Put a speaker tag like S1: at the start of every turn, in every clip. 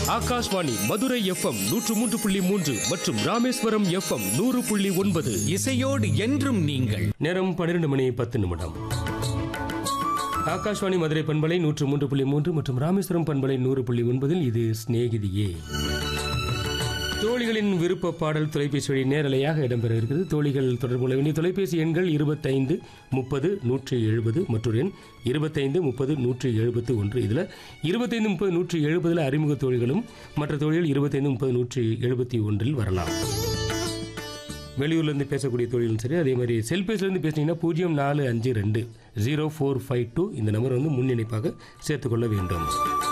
S1: Akashvani Madurai FM நூற்று மூன்று புள்ளி மூன்று மற்றும் ராமேஸ்வரம் எஃப்எம் நூறு புள்ளி ஒன்பது
S2: இசையோடு என்றும் நீங்கள்
S1: நேரம் பன்னிரண்டு மணி பத்து நிமிடம் ஆகாஷ்வாணி மதுரை பண்பலை நூற்று மூன்று புள்ளி மூன்று மற்றும் ராமேஸ்வரம் பண்பலை நூறு புள்ளி ஒன்பதில் இது சிநேகிதியே தோழிகளின் விருப்ப பாடல் தொலைபேசி வழி நேரலையாக இடம்பெற இருக்கிறது தோழிகள் தொடர்பு கொள்ள வேண்டிய தொலைபேசி எண்கள் இருபத்தைந்து முப்பது நூற்றி எழுபது மற்றொரு எண் இருபத்தைந்து முப்பது நூற்றி எழுபத்து ஒன்று இதில் இருபத்தைந்து முப்பது நூற்றி எழுபதில் அறிமுக தோழிகளும் மற்ற தோழிகள் இருபத்தைந்து முப்பது நூற்றி எழுபத்தி ஒன்றில் வரலாம் வெளியூர்லேருந்து பேசக்கூடிய தொழிலும் சரி அதே மாதிரி செல்பேசிலேருந்து பேசுனீங்கன்னா பூஜ்ஜியம் நாலு அஞ்சு ரெண்டு ஜீரோ ஃபோர் ஃபைவ் டூ இந்த நம்பர் வந்து முன்னிணைப்பாக சேர்த்துக்கொள்ள வேண்டும்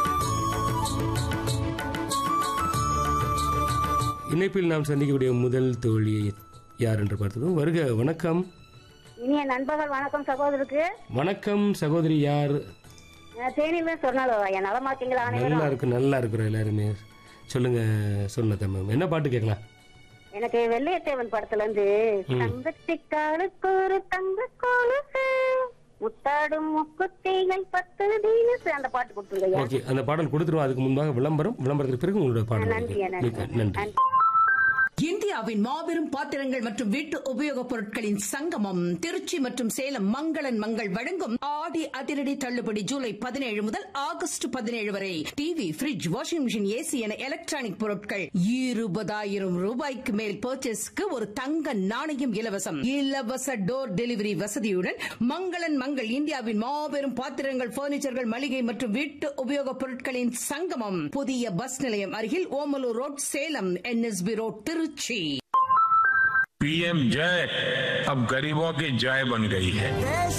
S1: இணைப்பில் நாம் சந்திக்கக்கூடிய முதல் தோழி யார் என்று பார்த்ததும் வருக வணக்கம்
S3: இனிய நண்பர்கள் வணக்கம் சகோதரருக்கு
S1: வணக்கம் சகோதரி யார்
S3: நான் தேனியில சொன்னாலும் என் நலமா இருக்கீங்களா
S1: நல்லா
S3: அனைவரும்
S1: இருக்கு நல்லா இருக்கிறோம் எல்லாருமே சொல்லுங்க சொல்லுங்க மேம் என்ன பாட்டு கேட்கலாம்
S3: எனக்கு வெள்ளையத்தேவன் படத்துல இருந்து தங்கத்திக்காலுக்கு ஒரு தங்க கொலுசு முத்தாடும் முக்குத்திகள் பத்து தீனசு அந்த பாட்டு கொடுத்துருங்க
S1: ஓகே அந்த பாடல் கொடுத்துருவோம் அதுக்கு முன்பாக விளம்பரம் விளம்பரத்துக்கு பிறகு உங்களோட பாடல்
S3: நன்றி,
S1: இருக்கு.
S3: நன்றி.
S1: மிக்க நன்றி
S4: இந்தியாவின் மாபெரும் பாத்திரங்கள் மற்றும் வீட்டு உபயோகப் பொருட்களின் சங்கமம் திருச்சி மற்றும் சேலம் மங்களன் மங்கள் வழங்கும் ஆடி அதிரடி தள்ளுபடி ஜூலை பதினேழு முதல் ஆகஸ்ட் பதினேழு வரை TV fridge washing machine AC என எலக்ட்ரானிக் பொருட்கள் இருபதாயிரம் ரூபாய்க்கு மேல் பர்ச்சேஸ்க்கு ஒரு தங்க நாணயம் இலவசம் இலவச டோர் டெலிவரி வசதியுடன் மங்களன் மங்கள் இந்தியாவின் மாபெரும் பாத்திரங்கள் பர்னிச்சர்கள் மளிகை மற்றும் வீட்டு உபயோகப் பொருட்களின் சங்கமம் புதிய பஸ் நிலையம் அருகில் Omalur road Salem NSB road Trichy
S5: PM जय अब गरीबों की जय बन गई है
S6: देश